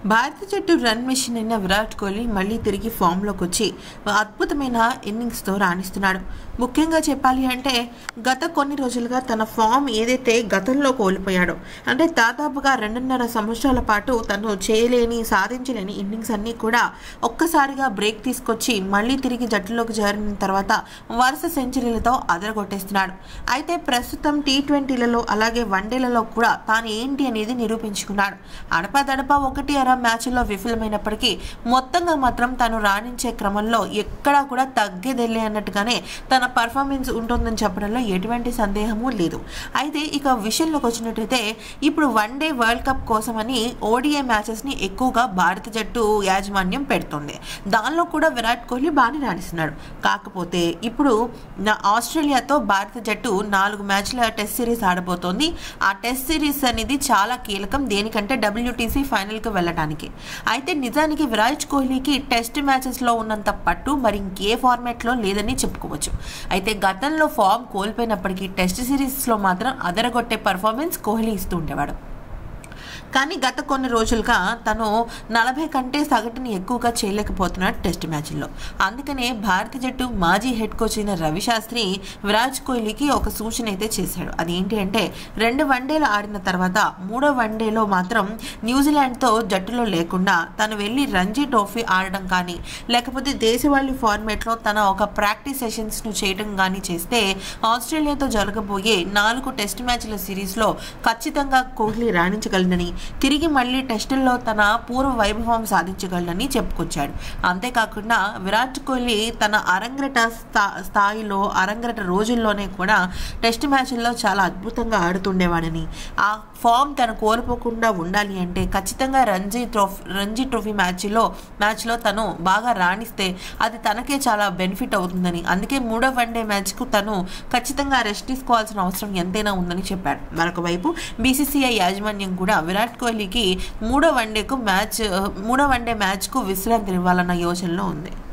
భారత జట్టు run machine అయిన విరాట్ కోహ్లీ మళ్ళీ తిరిగి ఫామ్లోకి వచ్చి అద్భుతమైన ఇన్నింగ్స్తో రాణిస్తున్నాడు ముఖ్యంగా చెప్పాలి అంటే గత కొన్ని రోజులుగా తన ఫామ్ ఏదైతే గతంలో కోల్పోయాడో అంటే దాదాపుగా రెండున్నర సంవత్సరాల పాటు తను చేయలేని సాధించలేని ఇన్నింగ్స్ అన్నీ కూడా ఒక్కసారిగా బ్రేక్ తీసుకొచ్చి మళ్ళీ తిరిగి జట్టులోకి చేరిన తర్వాత వరుస సెంచరీలతో అదరగొట్టేస్తున్నాడు అయితే ప్రస్తుతం టీ ట్వంటీలలో అలాగే వన్డేలలో కూడా తాను ఏంటి అనేది నిరూపించుకున్నాడు అడపదడప ఒకటి అర మ్యాచ్లో విఫలమైనప్పటికీ మొత్తంగా మాత్రం తను రాణించే క్రమంలో ఎక్కడా కూడా తగ్గేదెళ్ళే అన్నట్టుగానే తన పర్ఫార్మెన్స్ ఉంటుందని చెప్పడంలో ఎటువంటి సందేహము లేదు అయితే ఇక విషయంలోకి వచ్చినట్టయితే ఇప్పుడు వన్ డే వరల్డ్ కప్ కోసమని ఓడిఐ మ్యాచెస్ని ఎక్కువగా భారత జట్టు యాజమాన్యం పెడుతుంది దానిలో కూడా విరాట్ కోహ్లీ బాగానే రాణిస్తున్నాడు కాకపోతే ఇప్పుడు నా ఆస్ట్రేలియాతో భారత జట్టు నాలుగు మ్యాచ్ల టెస్ట్ సిరీస్ ఆడబోతోంది ఆ టెస్ట్ సిరీస్ అనేది చాలా కీలకం దేనికంటే డబ్ల్యూటీసీ ఫైనల్కి వెళ్ళడానికి అయితే నిజానికి విరాట్ కోహ్లీకి టెస్ట్ మ్యాచెస్లో ఉన్నంత పట్టు మరి ఇంకే ఫార్మాట్లో లేదని చెప్పుకోవచ్చు అయితే గతంలో ఫామ్ కోల్పోయినప్పటికీ టెస్ట్ సిరీస్లో మాత్రం అదరగొట్టే పర్ఫార్మెన్స్ కోహ్లీ ఇస్తూ ఉండేవాడు కానీ గత కొన్ని రోజులుగా తను నలభై కంటే సగటుని ఎక్కువగా చేయలేకపోతున్నాడు టెస్ట్ మ్యాచ్ల్లో అందుకనే భారత జట్టు మాజీ హెడ్ కోచ్ అయిన రవి శాస్త్రి విరాట్ కోహ్లీకి ఒక సూచన అయితే చేశాడు అదేంటి అంటే రెండు వన్డేలు ఆడిన తర్వాత మూడో వన్డేలో మాత్రం న్యూజిలాండ్తో జట్టులో లేకుండా తను వెళ్ళి రంజీ ట్రోఫీ ఆడడం కానీ లేకపోతే దేశవాళీ ఫార్మేట్లో తన ఒక ప్రాక్టీస్ సెషన్స్ను చేయడం కానీ చేస్తే ఆస్ట్రేలియాతో జరగబోయే నాలుగు టెస్ట్ మ్యాచ్ల సిరీస్లో ఖచ్చితంగా కోహ్లీ రాణించగలనని తిరిగి మళ్ళీ టెస్టుల్లో తన పూర్వ వైభవం సాధించగలనని చెప్పుకొచ్చాడు అంతేకాకుండా విరాట్ కోహ్లీ తన అరంగట స్థా స్థాయిలో అరంగట రోజుల్లోనే కూడా టెస్ట్ మ్యాచ్ల్లో చాలా అద్భుతంగా ఆడుతుండేవాడని ఆ ఫామ్ తను కోల్పోకుండా ఉండాలి అంటే ఖచ్చితంగా రంజీ ట్రోఫీ రంజీ ట్రోఫీ మ్యాచ్లో మ్యాచ్లో తను బాగా రాణిస్తే అది తనకే చాలా బెనిఫిట్ అవుతుందని అందుకే మూడో వన్డే మ్యాచ్కు తను ఖచ్చితంగా రెస్ట్ తీసుకోవాల్సిన అవసరం ఎంతైనా ఉందని చెప్పాడు మరొక వైపు బీసీసీఐ యాజమాన్యం కూడా విరాట్ కోహ్లీకి మూడో వన్డేకు మ్యాచ్ మూడో వన్డే మ్యాచ్కు విశ్రాంతి ఇవ్వాలన్న యోచనలో ఉంది